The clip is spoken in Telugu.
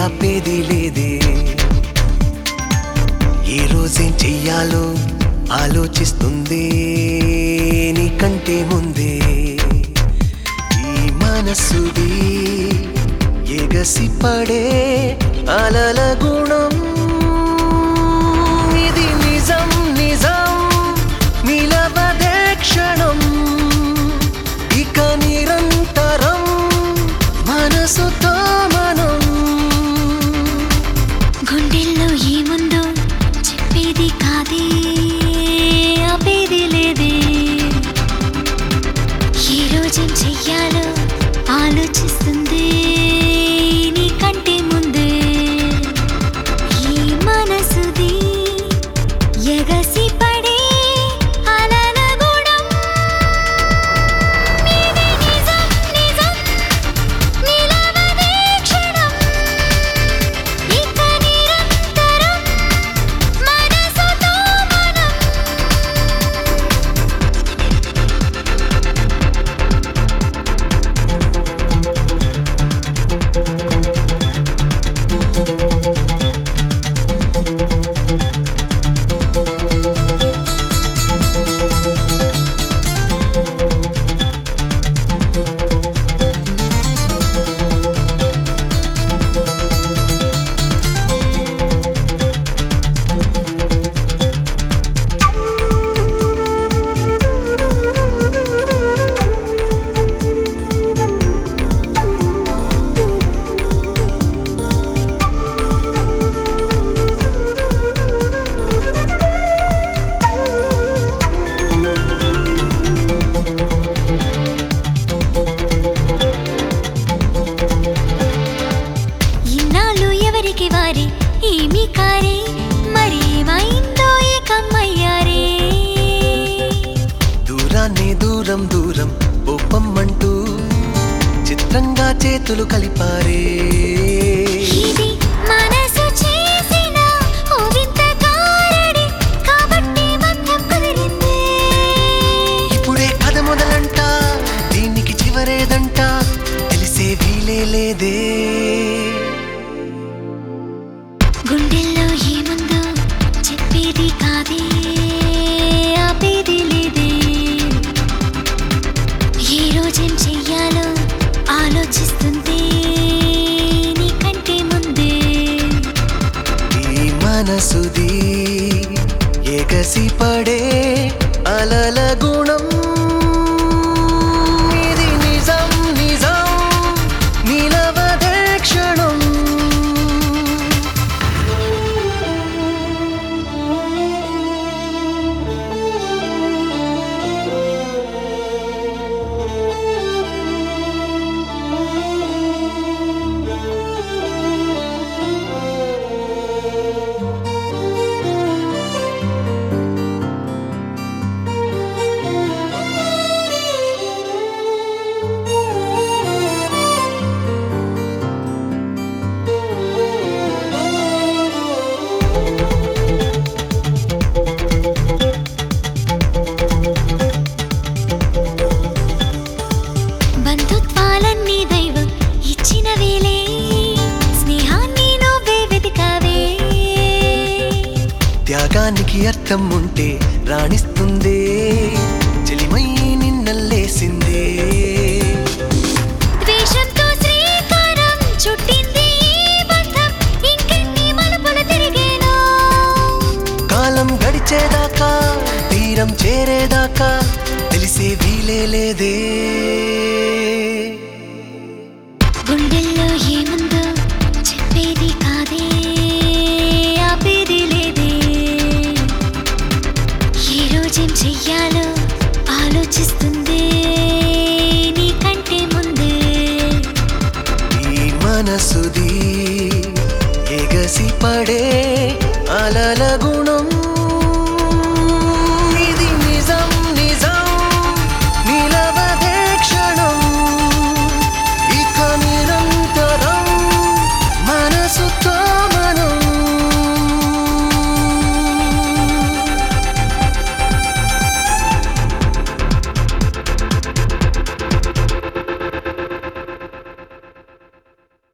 ఆపేది లేదే ఏ రోజేం చెయ్యాలో ఆలోచిస్తుంది నీకంటే ముందే ఈ మనసుది ఎగసి పడే అలల గుణం ఇది నిజం నిజం నిలవదే క్షణం ఇక నిరంతరం మనసుతో మనం గుండెల్లో ఏముందో చెప్పేది కాదే ఆపేది లేదే ఏ రోజేం చెయ్యాలో ఆలోచిస్తుంది నీకంటే ముందే ఈ మనసుది ఎగసి పడే అలల గుణం ఇది నిజం నిజం నిలవదే క్షణం ఇక నిరంతరం మనసుతో మనం ఇన్నాళ్ళు ఎవరికి వారే ఏమి కారే మరేమైందో ఏకమ్మయ్యారే దూరాన్ని దూరం దూరం ఒప్పమ్మంటూ చిత్రంగా చేతులు కలిపారే ఇది మనసు చేసిన ఓ వింత కారడి కాబట్టి బంధం కుదిరింది ఇప్పుడే కథ మొదలంట దీనికి చివరేదంట తెలిసే వీలే లేదే గుండెల్లో ఏముందో చెప్పేది కాదే ఆపేది లేదే ఏ రోజేం చెయ్యాలో ఆలోచిస్తుంది నీకంటే ముందే ఈ మనసుది ఎగసి పడే అలల గుణం ఇది నిజం నిజం నిలవదే క్షణం బంధుత్వాలన్నీ దైవం ఇచ్చిన వేలే స్నేహాన్ని నువ్వే వెతికావే త్యాగానికి అర్థం ఉంటే రాణిస్తుందే చెలిమై నిన్నల్లేసిందే ద్వేషంతో శ్రీకారం చుట్టింది ఈ బంధం ఇంకెన్ని మలుపులు తిరిగేనో కాలం గడిచేదాకా తీరం చేరేదాకా తెలిసే వీలే లేదే గుండెల్లో ఏముందో చెప్పేది కాదే ఆపేది లేదే ఏ రోజేం చెయ్యాలో ఆలోచిస్తుంది నీకంటే ముందే ఈ మనసుది ఎగసి పడే అలల గుణం